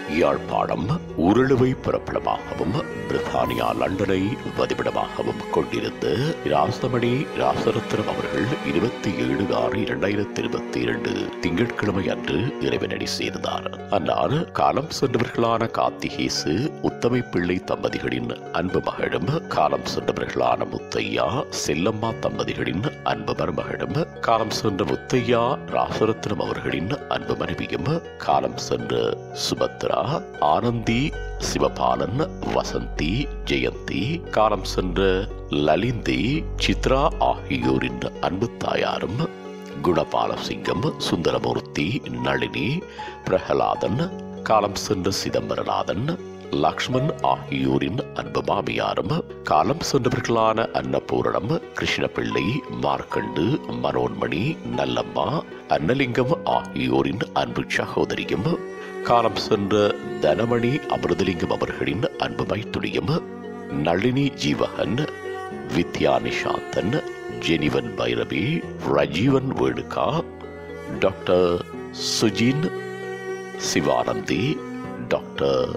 யாழ்ப்பாணம் உருளுவை பிறப்பிடமாகவும் பிரித்தானியா லண்டனை வதிவிடமாகவும் கொண்டிருந்த ராசமணி ராசரத்னம் அவர்கள் இருபத்தி ஏழு ஆறு இரண்டாயிரத்தி இருபத்தி இரண்டு திங்கட்கிழமை அன்று இறைவனடி சேர்ந்தார் அன்னார் காலம் சென்றவர்களான கார்த்திகேசு உத்தமை பிள்ளை தம்பதிகளின் அன்பு மகளும் காலம் சென்றவர்களான முத்தையா செல்லம்மா தம்பதிகளின் அன்பு மருமகளும் காலம் சென்ற முத்தையா ராசரத்னம் அவர்களின் அன்பு மனைவியும் காலம் சென்ற சுபத்ரா ஆனந்தி சிவபாலன் வசந்தி ஜெயந்தி காலம் சென்ற லலிந்தி சித்ரா ஆகியோரின் அன்பு தாயாரும் குணபாலசிங்கம் சுந்தரமூர்த்தி நளினி பிரகலாதன் காலம் சென்ற சிதம்பரநாதன் லக்ஷ்மண் ஆகியோரின் அன்பு மாமியாரும் காலம் சென்றவர்களான அன்னபூரணம் கிருஷ்ணபிள்ளை மார்க்கண்டு மனோன்மணி நல்லம்மா அன்னலிங்கம் ஆகியோரின் அன்பு சகோதரியும் காலம் சென்ற தனமணி அமிர்தலிங்கம் அவர்களின் அன்பு மைத்துணியும் நளினி ஜீவகன் வித்யா நிஷாந்தன் ஜெனிவன் பைரவி ரஜீவன் வேணுகா டாக்டர் சுஜின் சிவானந்தி டாக்டர்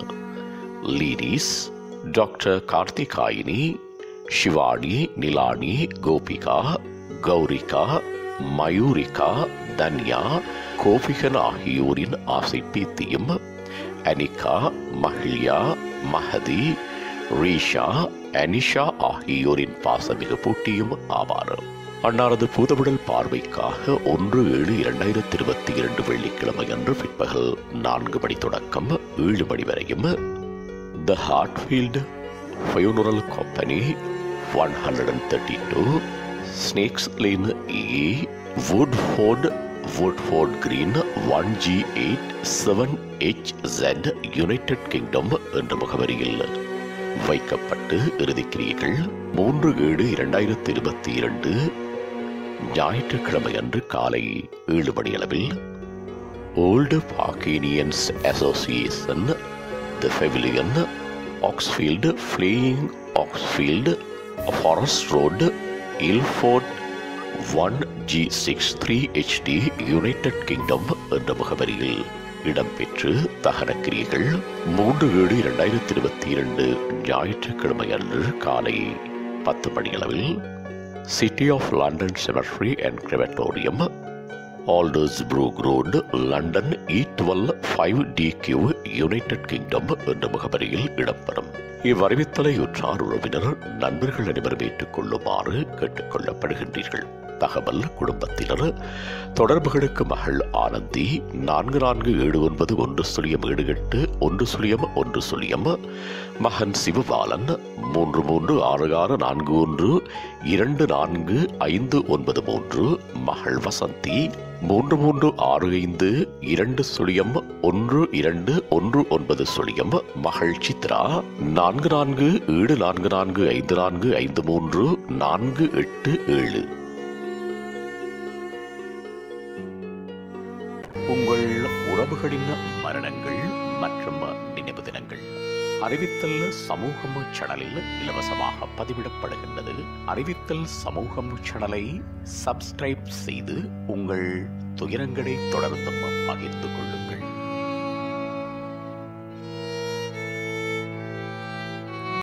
லீடிஸ் டாக்டர் கார்த்திகாயினி சிவானி நிலானி கோபிகா கௌரிகா மயூரிகா தன்யா கோபிகன் ஆகியோரின் ஆசை பீத்தியும் அனிகா மஹில்யா மஹதி ரீஷா அனிஷா ஆகியோரின் பாசமிகு போட்டியும் ஆவார் அன்னாரது பூதவிடல் பார்வைக்காக ஒன்று ஏழு இரண்டாயிரத்தி இருபத்தி இரண்டு வெள்ளிக்கிழமை அன்று பிற்பகல் நான்கு மணி தொடக்கம் ஏழு மணி வரையும் the Hartfield funeral company one hundred and thirty two Snakes Lane A Woodford Woodford Green one G eight seven H Z United Kingdom என்ற முகவரியில் வைக்கப்பட்டு இறுதிக்கிரியைகள் மூன்று ஏழு இரண்டாயிரத்தி இருபத்தி இரண்டு ஞாயிற்றுக்கிழமை அன்று காலை ஏழு மணியளவில் Old Parkonians Association the pavilion Oakfield playing Oakfield Forest Road Ilford one G six three HD United Kingdom என்ற முகவரியில் இடம்பெற்று தகனக்கிரியைகள் மூன்று ஏழு இரண்டாயிரத்தி இருபத்தி இரண்டு ஞாயிற்றுக்கிழமை அன்று காலை பத்து மணியளவில் City of London cemetery and crematorium Aldersbrook Road London E twelve five T Q United Kingdom என்ற முகவரியில் இடம்பெறும் இவ்வறிவித்தலை உற்றார் உறவினர் நண்பர்கள் அனைவரும் ஏற்றுக்கொள்ளுமாறு கேட்டுக்கொள்ளப்படுகின்றீர்கள் தகவல் குடும்பத்தினர் தொடர்புகளுக்கு மகள் ஆனந்தி நான்கு நான்கு ஏழு ஒன்பது ஒன்று சுழியம் ஏழு எட்டு ஒன்று சுழியம் ஒன்று சுழியம் மகன் சிவபாலன் மூன்று மூன்று ஆறு ஆறு நான்கு ஒன்று இரண்டு நான்கு ஐந்து ஒன்பது மூன்று மகள் வசந்தி மூன்று மூன்று ஆறு ஐந்து இரண்டு சுழியம் ஒன்று இரண்டு ஒன்று ஒன்பது சுழியம் மகள் சித்ரா நான்கு நான்கு ஏழு நான்கு நான்கு ஐந்து நான்கு ஐந்து மூன்று நான்கு எட்டு ஏழு உங்கள் உறவுகளின் மரணங்கள் மற்றும் நினைவு தினங்கள் அறிவித்தல் சமூகம் சேனலில் இலவசமாக பதிவிடப்படுகின்றது அறிவித்தல் சமூகம் சேனலை சப்ஸ்கிரைப் செய்து உங்கள் துயரங்களை தொடர்ந்தும் பகிர்ந்து கொள்ளுங்கள்